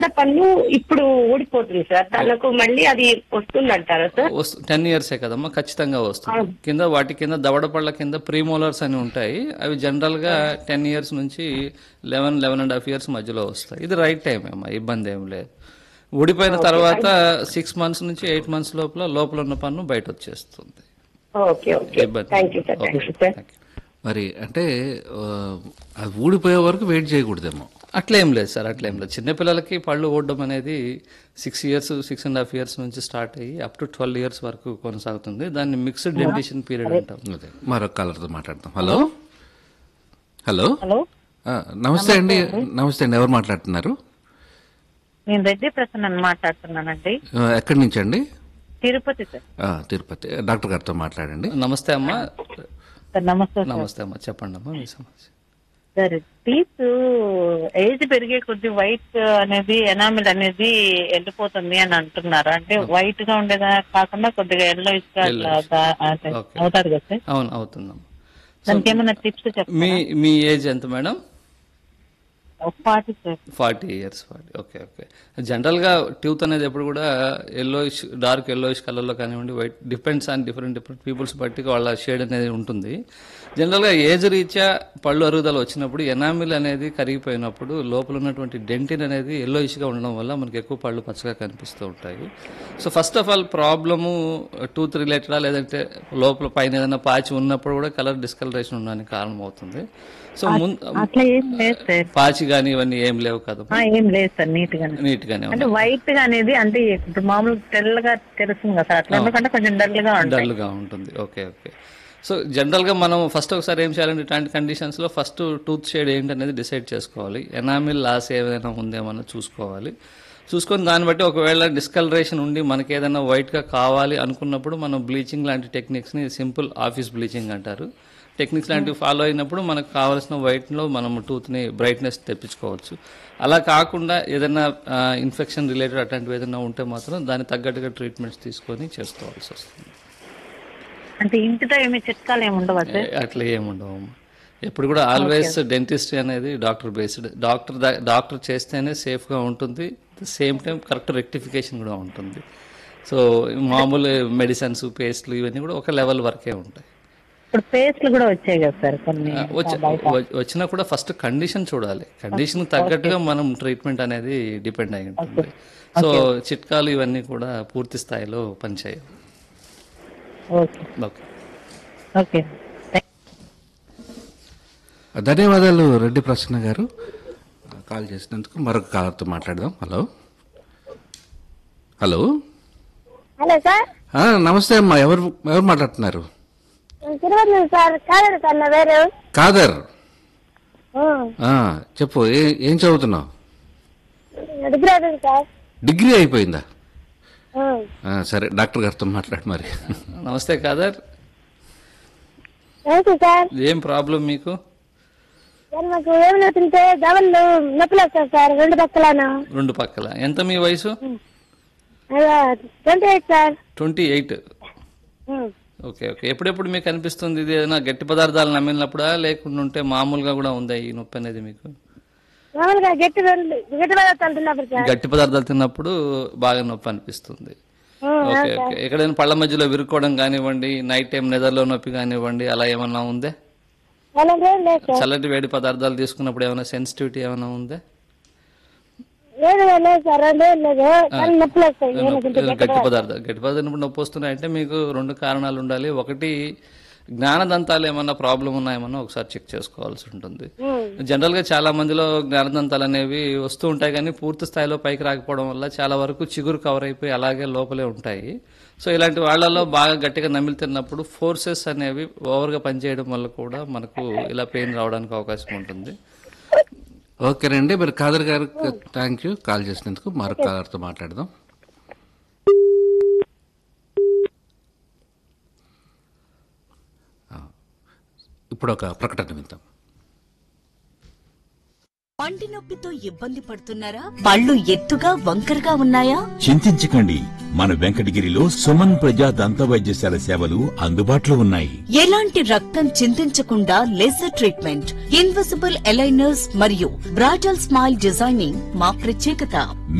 పన్ను ఇప్పుడు ఊడిపోతుంది సార్ తనకు మళ్ళీ అది వస్తుందంటారా సార్ వస్తు టెన్ ఇయర్సే కదమ్మా ఖచ్చితంగా వస్తుంది అవును. కింద వాటి కింద దవడ పళ్ళ కింద ప్రీమోలర్స్ అని ఉంటాయి అవి జనరల్ గా టెన్ ఇయర్స్ నుంచి eleven eleven and half years మధ్యలో వస్తాయి ఇది రైట్ టైం అమ్మా ఇబ్బంది ఏం లేదు ఊడిపోయిన తర్వాత సిక్స్ మంత్స్ నుంచి ఎయిట్ మంత్స్ లోపల లోపల ఉన్న పన్ను బయట వచ్చేస్తుంది ఓకే ఓకే ఇబ్బంది thank you sir okay. Thank you sir Thank you. మరి అంటే ఆ, అది ఊడిపోయే వరకు వెయిట్ చేయకూడదేమో అట్లేం లేదు సార్ అట్లేం లేదు చిన్నపిల్లలకి పళ్ళు ఊడడం అనేది six years six and half years నుంచి స్టార్ట్ అయ్యి అప్ టు ట్వెల్వ్ ఇయర్స్ వరకు కొనసాగుతుంది దాన్ని మిక్స్డ్ డెంటిషన్ పీరియడ్ అంటాం అదే మరొక కాలర్తో మాట్లాడతాం హలో హలో హలో ఆ, నమస్తే అండి నమస్తే అండి ఎవరు మాట్లాడుతున్నారు నేను రెడ్డి ప్రసన్న మాట్లాడుతున్నానండి ఆ, ఎక్కడి నుంచి అండి తిరుపతి సార్ ఆ, తిరుపతి డాక్టర్ గారితో మాట్లాడండి నమస్తే అమ్మా సార్ నమస్తే సార్ నమస్తే అమ్మా చెప్పండి అమ్మా మీ సమస్య సార్ టీత్ ఏజ్ పెరిగే కొద్ది వైట్ అనేది ఎనామిల్ అనేది వెళ్ళిపోతుంది అని అంటున్నారు అంటే వైట్ గా ఉండేదా కాకుండా కొద్దిగా ఎల్లో ఇస్గా Okay. అవుతారు కదా సార్ అవును అవుతుందమ్మా దానికి ఏమైనా టిప్స్ చెప్పండి మీ మీ ఏజ్ ఎంత మేడం పాటి sir forty years forty okay okay జనరల్గా ట్యూత్ అనేది ఎప్పుడు కూడా ఎల్లోయిష్ డార్క్ ఎల్లోయిష్ కలర్లో కానివ్వండి white depends on different different peoples బట్టి వాళ్ళ షేడ్ అనేది ఉంటుంది జనరల్గా ఏజ్ రీత్యా పళ్ళు అరుగుదల వచ్చినప్పుడు ఎనామిల్ అనేది కరిగిపోయినప్పుడు లోపల ఉన్నటువంటి డెంటిన్ అనేది ఎల్లోయిష్గా ఉండడం వల్ల మనకి ఎక్కువ పళ్ళు పచ్చగా కనిపిస్తూ ఉంటాయి so first of all problem tooth రిలేటెడా లేదంటే లోపల పైన ఏదైనా పాచి ఉన్నప్పుడు కూడా కలర్ డిస్కలరేషన్ ఉండడానికి కారణం అవుతుంది సో ముందు అట్లా ఏం లేదు సార్ పాచి కానీ ఇవన్నీ ఏం లేవు కదా ఆ, ఏం లేదు సార్ నీట్ గానే నీట్ గానే అంటే వైట్ గా అనేది అంటే ఇప్పుడు మామూలు తెల్లగా తెలుస్తుంది కదా సార్ అట్లా ఎందుకంటే కొంచెం డల్ గా ఉంటుంది డల్ గా ఉంటుంది ఓకే ఓకే సో జనరల్ గా మనం ఫస్ట్ ఒకసారి ఏం చేయాలంటే ఇట్లాంటి కండిషన్స్ లో ఫస్ట్ టూత్ షేడ్ ఏంటనేది డిసైడ్ చేసుకోవాలి ఎనామిల్ లాస్ ఏదైనా ఉందేమన్నా చూసుకోవాలి చూసుకొని దాన్ని బట్టి ఒకవేళ డిస్కలరేషన్ ఉండి మనకి ఏదైనా వైట్ గా కావాలి అనుకున్నప్పుడు మనం బ్లీచింగ్ లాంటి టెక్నిక్స్ ని సింపుల్ ఆఫీస్ బ్లీచింగ్ అంటారు టెక్నిక్స్ లాంటివి ఫాలో అయినప్పుడు మనకు కావాల్సిన వైట్ లో మనం టూత్ ని బ్రైట్నెస్ తెప్పించుకోవచ్చు అలా కాకుండా ఏదైనా ఇన్ఫెక్షన్ రిలేటెడ్ అట్లాంటివి ఏదైనా ఉంటే మాత్రం దానికి తగ్గట్టుగా ట్రీట్మెంట్స్ తీసుకొని చేసుకోవాల్సి వస్తుంది అంటే ఇంటితో ఏమి చిట్కాలు ఏమి ఉండవా సార్ ఏ- అట్లా ఏముండవు ఎప్పుడు కూడా ఆల్వేస్ డెంటిస్ట్ అనేది డాక్టర్ బేస్డ్ డాక్టర్ దా- డాక్టర్ చేస్తేనే సేఫ్గా ఉంటుంది సేమ్ టైం కరెక్ట్ రెక్టిఫికేషన్ కూడా ఉంటుంది సో మామూలు మెడిసిన్స్ పేస్ట్లు ఇవన్నీ కూడా ఒక లెవెల్ వరకే ఉంటాయి ఇప్పుడు పేస్ట్లు కూడా వచ్చాయి కదా సార్ కొన్ని వచ్చి వ- వచ్చినా కూడా ఫస్ట్ కండిషన్ చూడాలి కండిషన్ తగ్గట్టుగా మనం ట్రీట్మెంట్ అనేది డిపెండ్ అయి ఉంటుంది సో చిట్కాలు ఇవన్నీ కూడా పూర్తి స్థాయిలో పనిచేయవు ఓకే ఓకే ఓకే ధన్యవాదాలు రెడ్డి ప్రసన్న గారు కాల్ చేసినందుకు మరొక కాలర్తో మాట్లాడదాం హలో హలో హలో సార్ ఆ, నమస్తే అమ్మా ఎవరు ఎవరు మాట్లాడుతున్నారు నేను తిరుపతి నుంచి సార్ కాదు సార్ నా పేరు కాదర్ ఉం. ఆ, చెప్పు ఏ- ఏం చదువుతున్నావు డిగ్రీ అవుతుంది సార్ డిగ్రీ అయిపోయిందా ఉం. ఆ, సరే డాక్టర్ గారితో మాట్లాడు మరి నమస్తే కాదర్ నమస్తే సార్ ఏం ప్రాబ్లం మీకు సార్ మాకు ఏమైనా తింటే దవళ్ళు నొప్పులు వస్తాయి సార్ రెండు పక్కలను రెండు పక్కల ఎంత మీ వయసు twenty eight sir twenty eight hmm. Okay okay ఎప్పుడెప్పుడు మీకు అనిపిస్తుంది ఇది ఏదైనా గట్టి పదార్థాలు నమ్మినప్పుడా లేకుండా ఉంటే మామూలుగా కూడా ఉందా ఈ నొప్పి అనేది మీకు మామూలుగా గట్టి రెండు గట్టి పదార్థాలు తిన్నప్పుడు సార్ గట్టి పదార్థాలు తిన్నప్పుడు బాగా నొప్పి అనిపిస్తుంది ఉం, ఓకే ఓకే ఎక్కడైనా పళ్ళ మధ్యలో విరుక్కోవడం కానివ్వండి నైట్ టైం నిద్రలో నొప్పి కానివ్వండి అలా ఏమన్నా ఉందే అలాంటి ఏం లేదు సార్ చల్లటి వేడి పదార్థాలు తీసుకున్నప్పుడు ఏమైనా సెన్సిటివిటీ ఏమైనా ఉందే లేదు లేదు సార్ రెండు ఏం లేదు కానీ నొప్పులు వస్తాయి ఏమైనా తింటే గట్టి పదార్థాలు గట్టి పదార్థాలు నొప్పి వస్తున్నాయంటే మీకు రెండు కారణాలు ఉండాలి ఒకటి జ్ఞానదంతాలు ఏమన్నా ప్రాబ్లం ఉన్నాయేమన్నా ఒకసారి చెక్ చేసుకోవాల్సి ఉంటుంది జనరల్ గా చాలా మందిలో జ్ఞానదంతాలు అనేవి వస్తూ ఉంటాయి కానీ పూర్తి స్థాయిలో పైకి రాకపోవడం వల్ల చాలా వరకు చిగురు కవర్ అయిపోయి అలాగే లోపలే ఉంటాయి సో ఇలాంటి వాళ్ళలో బాగా గట్టిగా నమిలి తిన్నప్పుడు ఫోర్సెస్ అనేవి ఓవర్గా పనిచేయడం వల్ల కూడా మనకు ఇలా పెయిన్ రావడానికి అవకాశం ఉంటుంది ఓకేనండి మరి కాదర్ గారు థ్యాంక్ యూ కాల్ చేసినందుకు మరొక కాలర్తో మాట్లాడదాం ఆ, ఇప్పుడు ఒక ప్రకటన విందాం పంటి నొప్పితో ఇబ్బంది పడుతున్నారా పళ్ళు ఎత్తుగా వంకరగా ఉన్నాయా చింతించకండి మన వెంకటగిరిలో సుమన్ ప్రజా దంత వైద్యశాల సేవలు అందుబాటులో ఉన్నాయి ఎలాంటి రక్తం చింతించకుండా లేజర్ ట్రీట్మెంట్ ఇన్విజిబుల్ ఎలైనర్స్ మరియు బ్రాడల్ స్మైల్ డిజైనింగ్ మా ప్రత్యేకత